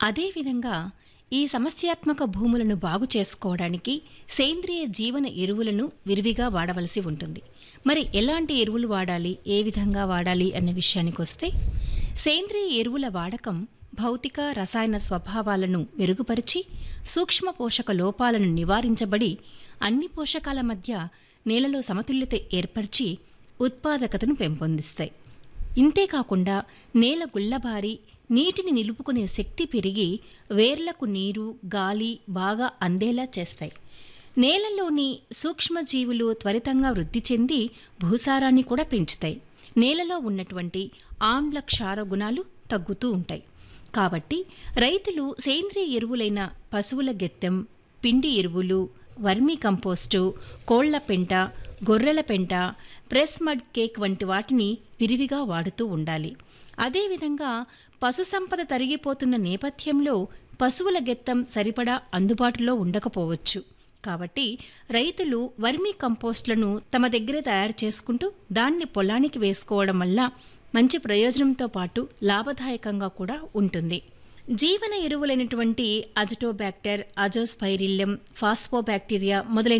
అదేవిధంగా ఈ సమస్యాత్మక భూములను బాగు చేసుకోవడానికి సేంద్రియ జీవన ఎరువులను విరివిగా వాడవలసి ఉంటుంది మరి ఎలాంటి ఎరువులు వాడాలి ఏ విధంగా వాడాలి అన్న విషయానికి వస్తే సేంద్రియ ఎరువుల వాడకం భౌతిక రసాయన స్వభావాలను మెరుగుపరిచి సూక్ష్మ పోషక లోపాలను నివారించబడి అన్ని పోషకాల మధ్య నేలలో సమతుల్యత ఏర్పరిచి ఉత్పాదకతను పెంపొందిస్తాయి ఇంతేకాకుండా నేల గుల్లబారి నీటిని నిలుపుకునే శక్తి పెరిగి వేర్లకు నీరు గాలి బాగా అందేలా చేస్తాయి నేలలోని సూక్ష్మజీవులు త్వరితంగా వృద్ధి చెంది భూసారాన్ని కూడా పెంచుతాయి నేలలో ఉన్నటువంటి ఆమ్ల క్షార గుణాలు తగ్గుతూ ఉంటాయి కాబట్టి రైతులు సేంద్రియ ఎరువులైన పశువుల గెత్తెం పిండి ఎరువులు వర్మీ కంపోస్టు కోళ్ల పెంట గొర్రెల పెంట ప్రెస్ మడ్ కేక్ వంటి వాటిని విరివిగా వాడుతూ ఉండాలి అదేవిధంగా పశు సంపద తరిగిపోతున్న నేపథ్యంలో పశువుల గెత్తం సరిపడా అందుబాటులో ఉండకపోవచ్చు కాబట్టి రైతులు వర్మీ కంపోస్ట్లను తమ దగ్గరే తయారు చేసుకుంటూ దాన్ని పొలానికి వేసుకోవడం వల్ల మంచి ప్రయోజనంతో పాటు లాభదాయకంగా కూడా ఉంటుంది జీవన ఎరువులైనటువంటి అజటోబ్యాక్టర్ అజోస్పైరిల్యం ఫాస్ఫోబ్యాక్టీరియా మొదలైన